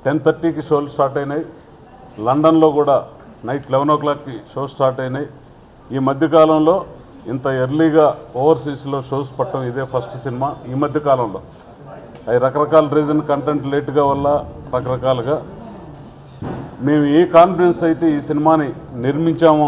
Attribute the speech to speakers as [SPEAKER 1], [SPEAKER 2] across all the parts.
[SPEAKER 1] ten థర్టీకి షోలు start అయినాయి లండన్లో కూడా నైట్ లెవెన్ ఓ క్లాక్కి షో స్టార్ట్ అయినాయి ఈ మధ్యకాలంలో ఇంత ఎర్లీగా ఓవర్సీస్లో షోస్ పట్టడం ఇదే ఫస్ట్ సినిమా ఈ మధ్య కాలంలో అవి రకరకాల రీజన్ కంటెంట్ లేట్గా వల్ల రకరకాలుగా మేము ఏ కాన్ఫిడెన్స్ అయితే ఈ సినిమాని నిర్మించామో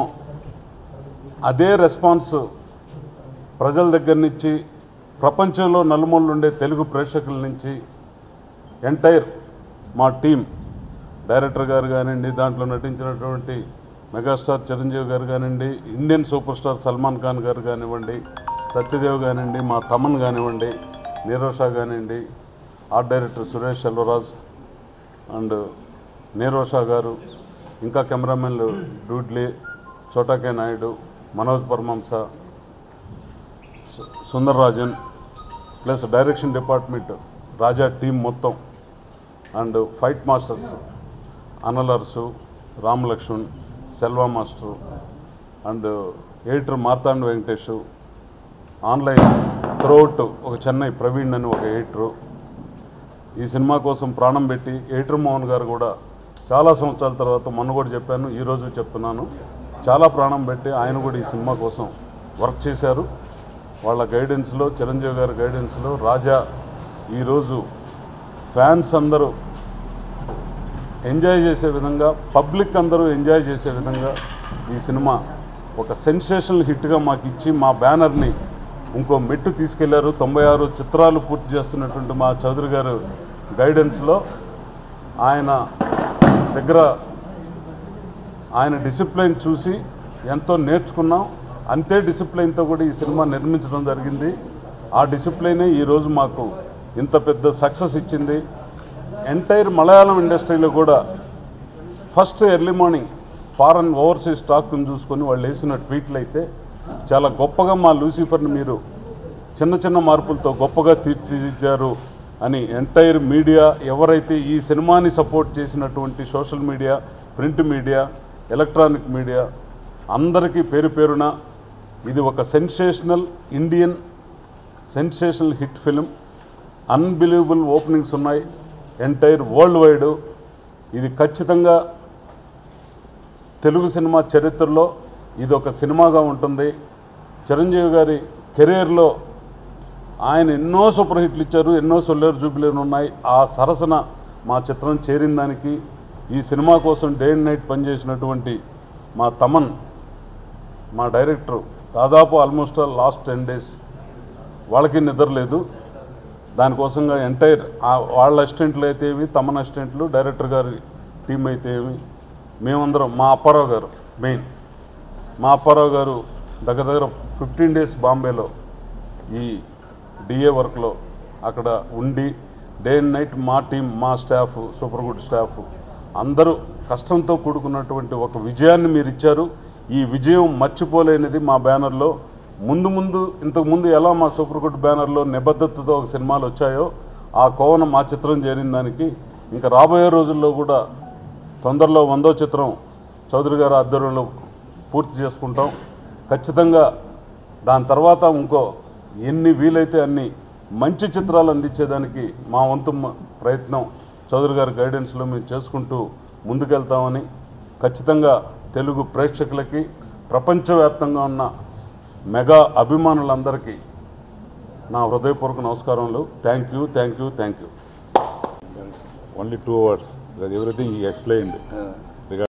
[SPEAKER 1] అదే రెస్పాన్స్ ప్రజల దగ్గర నుంచి ప్రపంచంలో నలుమూలలు ఉండే తెలుగు ప్రేక్షకుల నుంచి ఎంటైర్ మా టీం డైరెక్టర్ గారు కానివ్వండి దాంట్లో నటించినటువంటి మెగాస్టార్ చిరంజీవి గారు కానివ్వండి Indian super star Salman Khan garu కానివ్వండి సత్యదేవ్ కానివ్వండి మా తమన్ కానివ్వండి నీరోషా కానివ్వండి art director Suresh Selvaraj and Nirosha garu ఇంకా కెమెరామెన్లు డూడ్లీ చోటాకే నాయుడు మనోజ్ పరమంస సు- Sundar Rajan plus direction department Raja team మొత్తం and fight masters Anal Arasu Ram Laxman Selva master and editor Marthand Venkatesh online త్రోట్ ఒక చెన్నై ప్రవీణ్ అని ఒక ఎడిటరు ఈ సినిమా కోసం ప్రాణం పెట్టి ఎడిటర్ మోహన్ గారు కూడా చాలా సంవత్సరాల తర్వాత మొన్న కూడా చెప్పాను ఈరోజు చెప్తున్నాను చాలా ప్రాణం పెట్టి ఆయన కూడా ఈ సినిమా కోసం వర్క్ చేశారు వాళ్ళ గైడెన్స్లో చిరంజీవి గారి గైడెన్స్లో రాజా ఈరోజు ఫ్యాన్స్ అందరూ ఎంజాయ్ చేసే విధంగా పబ్లిక్ అందరూ ఎంజాయ్ చేసే విధంగా ఈ సినిమా ఒక సెన్సేషనల్ హిట్గా మాకు ఇచ్చి మా బ్యానర్ని ఇంకో మెట్టు తీసుకెళ్లారు తొంభై ఆరు చిత్రాలు పూర్తి చేస్తున్నటువంటి మా చౌదరి గారు గైడెన్స్లో ఆయన దగ్గర ఆయన డిసిప్లైన్ చూసి ఎంతో నేర్చుకున్నాం అంతే డిసిప్లైన్తో కూడా ఈ సినిమా నిర్మించడం జరిగింది ఆ డిసిప్లైనే ఈరోజు మాకు ఇంత పెద్ద సక్సెస్ ఇచ్చింది ఎంటైర్ మలయాళం ఇండస్ట్రీలో కూడా first early morning foreign overseas స్టాక్ని చూసుకొని వాళ్ళు వేసిన ట్వీట్లు అయితే చాలా గొప్పగా మా లూసిఫర్ని మీరు చిన్న చిన్న మార్పులతో గొప్పగా తీర్చిదిద్దారు అని ఎంటైర్ మీడియా ఎవరైతే ఈ సినిమాని సపోర్ట్ చేసినటువంటి social media print media electronic media అందరికీ పేరు పేరున ఇది ఒక sensational Indian sensational hit film unbelievable openings ఉన్నాయి ఎంటైర్ వరల్డ్ వైడ్ ఇది ఖచ్చితంగా తెలుగు సినిమా చరిత్రలో ఇది ఒక సినిమాగా ఉంటుంది చిరంజీవి గారి కెరీర్లో ఆయన ఎన్నో సూపర్ హిట్లు ఇచ్చారు ఎన్నో సొల్లేరు జూబిలీలు ఉన్నాయి ఆ సరసన మా చిత్రం చేరిన దానికి ఈ సినిమా కోసం డే అండ్ నైట్ పనిచేసినటువంటి మా తమన్ మా డైరెక్టర్ దాదాపు almost all last ten days వాళ్ళకి నిద్ర లేదు దానికోసంగా ఎంటైర్ వాళ్ళ అసిస్టెంట్లు అయితే ఏమి తమన్ అసిస్టెంట్లు డైరెక్టర్ గారి టీం అయితే ఏమి మేమందరం మా అప్పారావు గారు మెయిన్ మా అప్పారావు గారు దగ్గర దగ్గర ఫిఫ్టీన్ డేస్ బాంబేలో ఈ డిఏ వర్క్లో అక్కడ ఉండి డే అండ్ నైట్ మా టీం మా స్టాఫ్ సూపర్ గుడ్ స్టాఫ్ అందరూ కష్టంతో కూడుకున్నటువంటి ఒక విజయాన్ని మీరు ఇచ్చారు ఈ విజయం మర్చిపోలేనిది మా బ్యానర్లో ముందు ముందు ఇంతకు ముందు ఎలా మా సూపర్ గుడ్ బ్యానర్లో నిబద్ధతతో ఒక సినిమాలు వచ్చాయో ఆ కోవన మా చిత్రం చేరిన దానికి ఇంకా రాబోయే రోజుల్లో కూడా తొందరలో వందో చిత్రం చౌదరి గారి ఆధ్వర్యంలో పూర్తి చేసుకుంటాం ఖచ్చితంగా దాని తర్వాత ఇంకో ఎన్ని వీలైతే అన్ని మంచి చిత్రాలు అందించేదానికి మా వంతు మ- ప్రయత్నం చౌదరి గారి గైడెన్స్లో మేము చేసుకుంటూ ముందుకెళ్తామని ఖచ్చితంగా తెలుగు ప్రేక్షకులకి ప్రపంచవ్యాప్తంగా ఉన్న మెగా అభిమానులందరికీ నా హృదయపూర్వక నమస్కారములు thank you thank you thank you
[SPEAKER 2] only two words because everything he explained